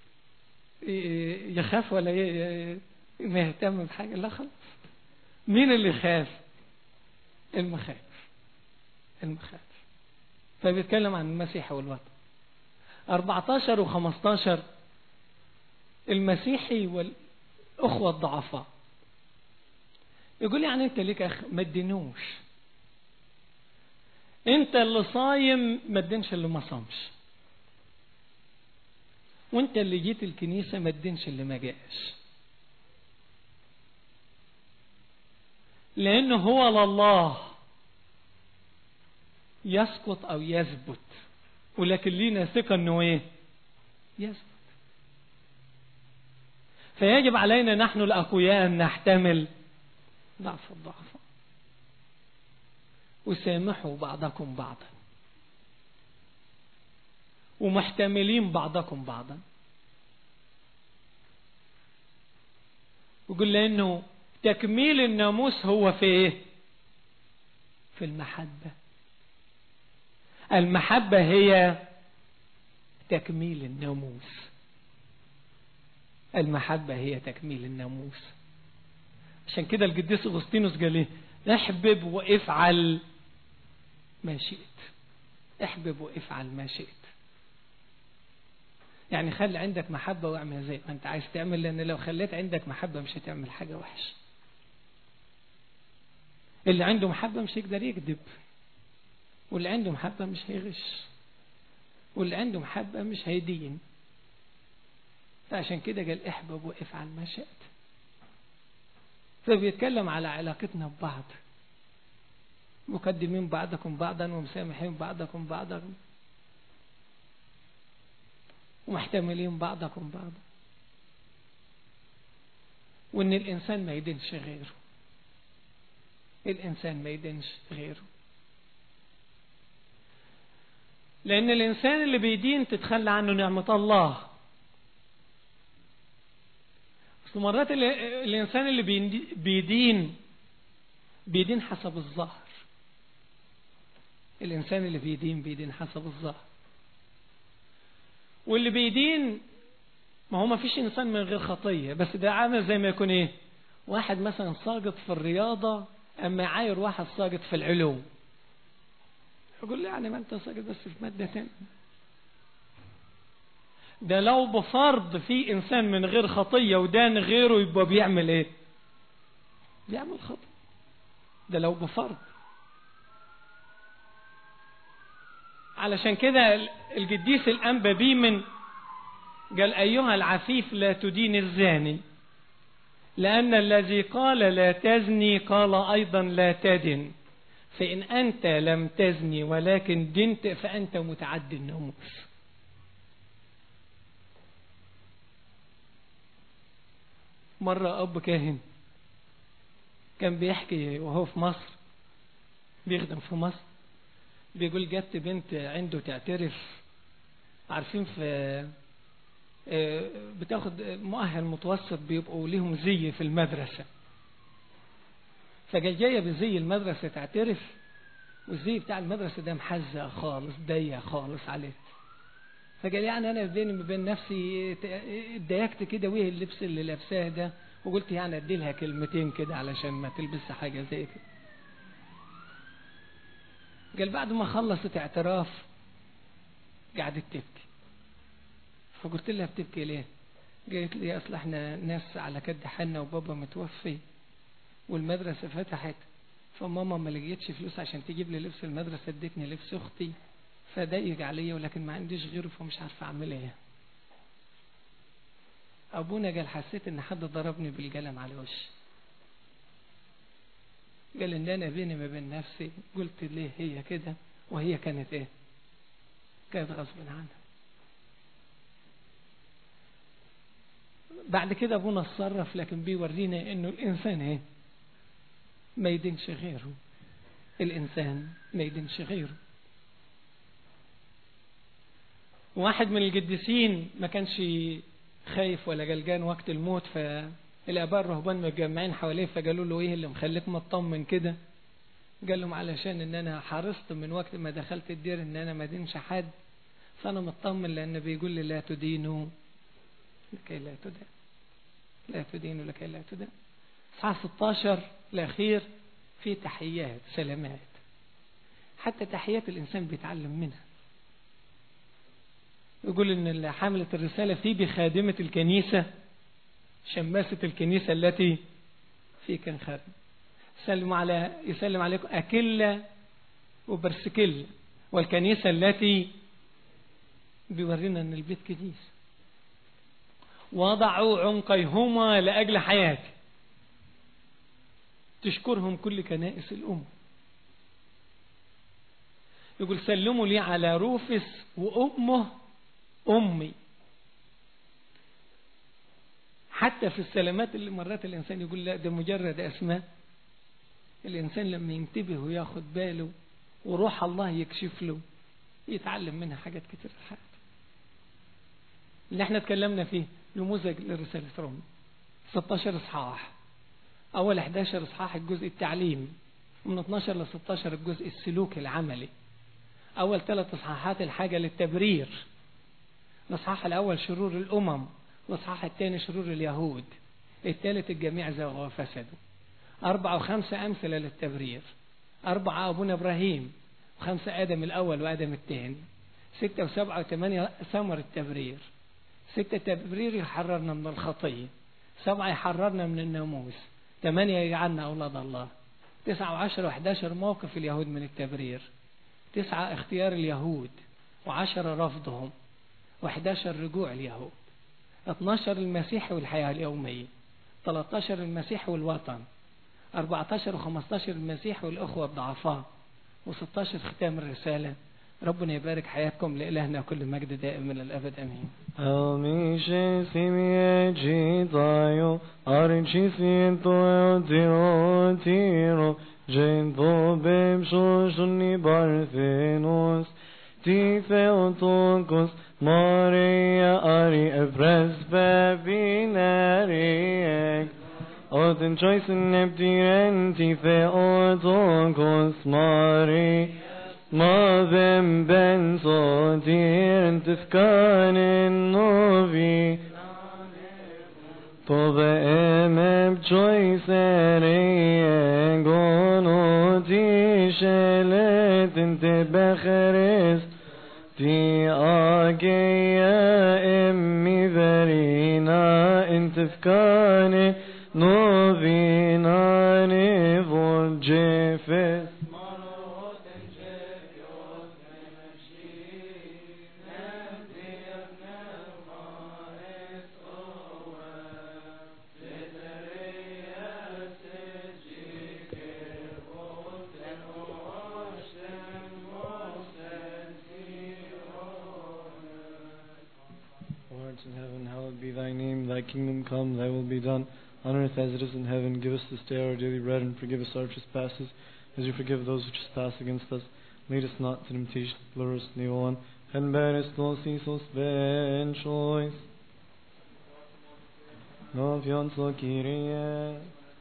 يخاف ولا ما يهتم بحاجة لا خلاص مين اللي خاف المخالف المخالف فبيتكلم عن المسيح والوطن 14 و 15 المسيحي والأخوة الضعفاء يقول يعني انت ليك اخ ما ادينوش انت اللي صايم ما ادينش اللي ما صامش وانت اللي جيت الكنيسة ما تدينش اللي ما جاش لأنه هو لله يسقط أو يثبت ولكن لينا ثقة أنه إيه يثبت فيجب علينا نحن الأقوياء أن نحتمل ضعف الضعف وسامحوا بعضكم بعضا ومحتملين بعضكم بعضا ويقول لأنه تكميل الناموس هو في ايه في المحبة المحبة هي تكميل الناموس المحبة هي تكميل الناموس عشان كده القديس أغسطينوس قال ايه احبب وافعل ما شئت احبب وافعل ما شئت يعني خلي عندك محبة واعمل زي ما انت عايز تعمل لان لو خليت عندك محبة مش هتعمل حاجة وحشة اللي عنده محبة مش هيقدر يكذب واللي عنده محبة مش هيغش واللي عنده محبة مش هيدين فعشان كده قال احبب وافعل ما شئت فبيتكلم على علاقتنا ببعض مقدمين بعضكم بعضا ومسامحين بعضكم بعضا ومحتملين بعضكم بعضا وان الانسان ما يدينش غيره الإنسان ما يدينش غيره لأن الإنسان اللي بيدين تتخلى عنه نعمة الله بس مرات الإنسان اللي بيدين بيدين حسب الظاهر الإنسان اللي بيدين بيدين حسب الظاهر واللي بيدين ما هو ما فيش إنسان من غير خطية بس ده عامل زي ما يكون إيه واحد مثلا ساقط في الرياضة أما يعاير واحد ساقط في العلوم يقول لي يعني ما أنت ساقط بس في مادة تانية ده لو بفرض في إنسان من غير خطية ودان غيره يبقى بيعمل إيه بيعمل خطأ ده لو بفرض علشان كده القديس الأنبا بيمن قال أيها العفيف لا تدين الزاني لأن الذي قال لا تزني قال أيضا لا تدن فإن أنت لم تزني ولكن دنت فأنت متعدي الناموس مرة أب كاهن كان بيحكي وهو في مصر بيخدم في مصر بيقول جت بنت عنده تعترف عارفين في بتاخد مؤهل متوسط بيبقوا ليهم زي في المدرسة فجاي جاية بزي المدرسة تعترف والزي بتاع المدرسة ده محزق خالص ضيق خالص عليه فقال يعني انا بيني وبين نفسي اتضايقت كده ويه اللبس اللي لابساه ده وقلت يعني ادي لها كلمتين كده علشان ما تلبس حاجة زي كده قال بعد ما خلصت اعتراف قعدت تبكي فقلت لها بتبكي ليه قالت لي اصل احنا ناس على كد حالنا وبابا متوفي والمدرسة فتحت فماما ما لقيتش فلوس عشان تجيب لي لبس المدرسة ادتني لبس اختي فضايق عليا ولكن ما عنديش غيره فمش عارفه اعمل ايه ابونا قال حسيت ان حد ضربني بالقلم على وشي قال ان انا بيني ما بين نفسي قلت ليه هي كده وهي كانت ايه كانت غصب عنها بعد كده ابونا اتصرف لكن بيورينا انه الانسان ايه ما يدينش غيره الانسان ما يدينش غيره واحد من القديسين ما كانش خايف ولا قلقان وقت الموت فالاباء الرهبان متجمعين حواليه فقالوا له ايه اللي مخليك مطمن كده قال لهم علشان ان انا حرصت من وقت ما دخلت الدير ان انا ما دينش حد فانا مطمن لان بيقول لي لا تدينوا لكي لا تدان لا تدينوا لكي لا تدان اصحاح 16 الاخير في تحيات سلامات حتى تحيات الانسان بيتعلم منها يقول ان اللي حملت الرسالة فيه بخادمة الكنيسة شماسة الكنيسة التي في كان خادم سلم على يسلم عليكم أكلة وبرسكلة والكنيسة التي بيورينا ان البيت كنيسة وضعوا عنقيهما لأجل حياتي تشكرهم كل كنائس الأمة يقول سلموا لي على روفس وأمه أمي حتى في السلامات اللي مرات الإنسان يقول لا ده مجرد أسماء الإنسان لما ينتبه وياخد باله وروح الله يكشف له يتعلم منها حاجات كتير في حياته اللي احنا اتكلمنا فيه نموذج لرسالة رومي 16 اصحاح اول 11 اصحاح الجزء التعليمي ومن 12 ل 16 الجزء السلوك العملي اول ثلاث اصحاحات الحاجة للتبرير الاصحاح الاول شرور الامم الاصحاح الثاني شرور اليهود الثالث الجميع زاغوا وفسدوا أربعة وخمسة أمثلة للتبرير أربعة أبونا إبراهيم وخمسة آدم الأول وآدم الثاني ستة وسبعة وثمانية ثمر التبرير ستة تبرير يحررنا من الخطية سبعة يحررنا من الناموس ثمانية يجعلنا أولاد الله تسعة وعشرة وحداشر موقف اليهود من التبرير تسعة اختيار اليهود وعشرة رفضهم وحداشر رجوع اليهود 12 المسيح والحياة اليومية 13 المسيح والوطن 14 و15 المسيح والأخوة الضعفاء و16 ختام الرسالة ربنا يبارك حياتكم لإلهنا كل مجد دائم من الأبد أمين Amishe simie jitayo archi sinto tiro tiro Jento bem shoshuni barthenos Ti theotokos Maria ari ebres bebinariek Odin choisin neptiren ti theotokos Maria Mavem ben sotir tefkan novi Tove emeb joy sere gono ti shelet te becheres ti ageya emmi verina in tefkan novi nane vol jefes art in heaven, hallowed be thy name. Thy kingdom come, thy will be done, on earth as it is in heaven. Give us this day our daily bread, and forgive us our trespasses, as we forgive those who trespass against us. Lead us not to temptation, deliver us from the evil one. And bear us nos isos ben choice. Novion so Kyrie.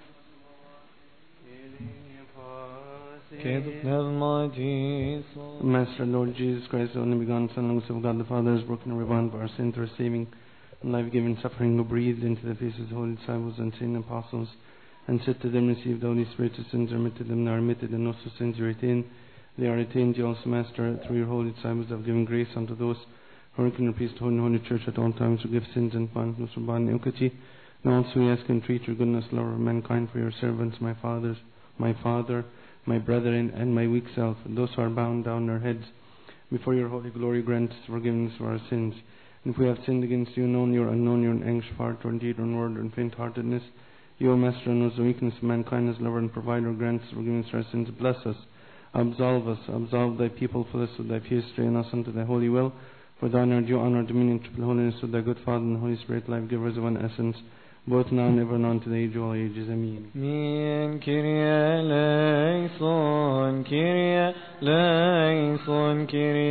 Ked never mighty soul. Master Lord Jesus Christ, the only begotten Son, Logos of God the Father, has broken every bond for our sin through saving and life-giving suffering, who breathed into the faces of the holy disciples and saint apostles, and said to them, Receive the Holy Spirit, whose sins are remitted them, they are remitted, and those whose sins you retain, they are retained. You also, Master, through your holy disciples, have given grace unto those who are in your priesthood and holy church at all times, to give sins and punishments from bond and iniquity. Now also we ask and entreat your goodness, Lord of mankind, for your servants, my fathers, my father, my brethren, and my weak self, and those who are bound down their heads. Before your holy glory, grant us forgiveness for our sins. And if we have sinned against you, known or unknown, your anxious heart, or deed, or word, or faint-heartedness, you, O Master, knows the weakness of mankind as lover and provider, grant us forgiveness for our sins. Bless us, absolve us, absolve thy people for this of thy peace, strain us unto thy holy will. For thine are due honor, dominion, triple holiness of thy good Father and the Holy Spirit, life givers of one essence, both now and ever and on to the age of all ages. Amen. Min Kyrie eleison, Kyrie eleison,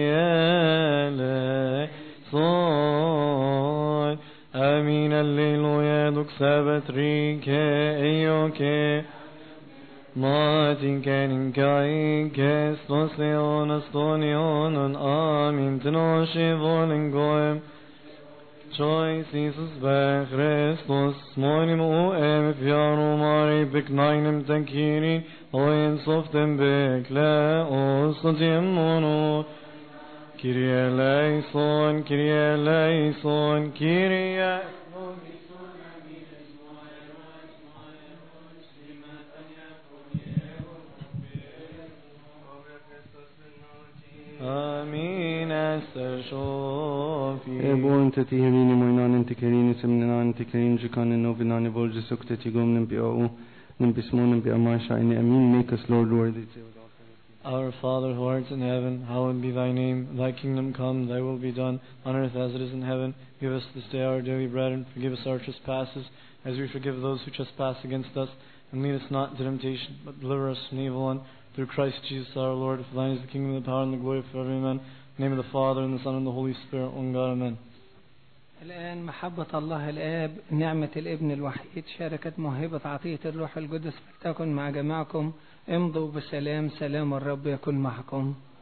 Kyrie eleison. Amin, Alleluia, dux sabat rike, eioke. Martin kenin kai kestos leonas tonionon, amin, tenoshi volen goem. Choice Jesus by Christus, moinim o em fiaro mari beknainim tankini, oen softem bekle os mono. Kyrie eleison, Kyrie eleison, Kyrie Amin, Esther Sophie. Born to Tihirini Moinan antikirin semnina antikirin jikan novinani volge sukte tigum nim bi'o nim bismonim bi'amasha in amin make us Lord worthy to Our Father who art in heaven, hallowed be thy name. Thy kingdom come, thy will be done, on earth as it is in heaven. Give us this day our daily bread, and forgive us our trespasses, as we forgive those who trespass against us. And lead us not into temptation, but deliver us from evil one. Through Christ Jesus our Lord, for thine is the kingdom, the power, and the glory forever. Amen. In the name of the Father, and the Son, and the Holy Spirit, one God. Amen. الآن محبة الله الآب نعمة الابن الوحيد شركة موهبة عطية الروح القدس فلتكن مع جميعكم امضوا بسلام سلام الرب يكن معكم